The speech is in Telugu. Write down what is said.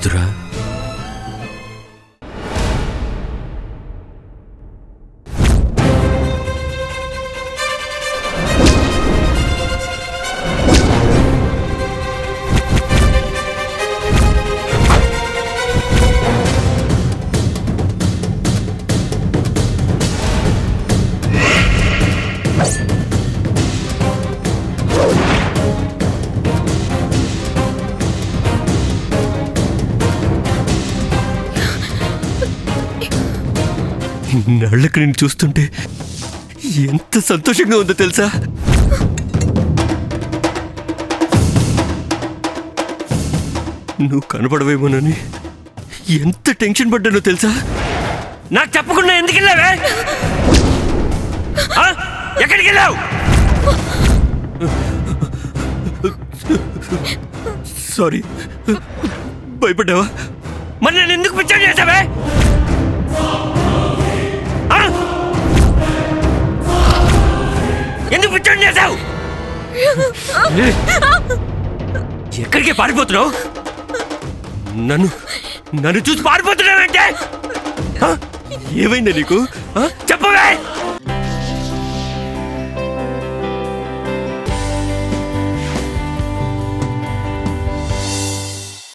మధురా నళ్ళకి నేను చూస్తుంటే ఎంత సంతోషంగా ఉందో తెలుసా నువ్వు కనపడవేమోనని ఎంత టెన్షన్ పడ్డానో తెలుసా నాకు చెప్పకుండా ఎందుకు వెళ్ళావే ఆ? ఎక్కడికి వెళ్ళావు సారీ భయపడ్డావా మరి నేను ఎందుకు పిచ్చర్ చేసావే ఆ? ఎందుకు పిచ్చర్ చేసావు ఎక్కడికి పారిపోతున్నావు నన్ను నన్ను చూసి పారిపోతున్నావంటే ఆ? ఏమైందా నీకు ఆ? చెప్పవే